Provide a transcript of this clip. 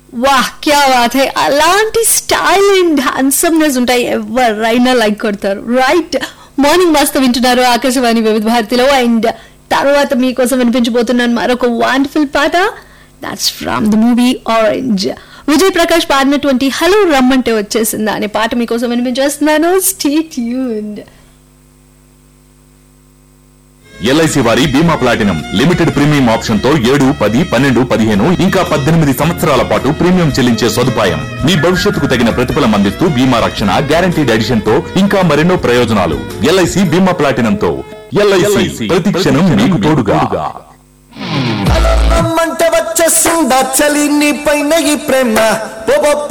వాహ్ క్యా బాత్ హై అలాంటి స్టైల్ అండ్ హ్యాండ్సమ్నెస్ ఉంటాయి ఎవరైనా లైక్ కొడతారు రైట్ మార్నింగ్ మస్తు వింటున్నారు ఆకాశవాణి వివిధ భారతిలో అండ్ తర్వాత మీకోసం వినిపించబోతున్నాను మరొక వండర్ఫుల్ పాట that's from the movie Orange Vijay Prakash పాడినటువంటి హలో రమ్మంటే వచ్చేసిందా అనే పాట మీకోసం వినిపించేస్తున్నాను స్టేట్ యూన్ ఎల్ఐసి వారి బీమా ప్లాటినం లిమిటెడ్ ప్రీమియం ఆప్షన్ తో ఏడు పది పన్నెండు పదిహేను ఇంకా పద్దెనిమిది సంవత్సరాల పాటు ప్రీమియం చెల్లించే సదుపాయం మీ భవిష్యత్తుకు తగిన ప్రతిఫలం అందిస్తూ బీమా రక్షణ గ్యారంటీడ్ ఎడిషన్ తో ఇంకా మరెన్నో ప్రయోజనాలు ఎల్ఐసి బీమా ప్లాటినం తో ఎల్ఐసి ప్రతి క్షణం మీకు తోడుగా రమ్మంటే వచ్చేసిందా చలి నీ పైన ఈ ప్రేమ ఓ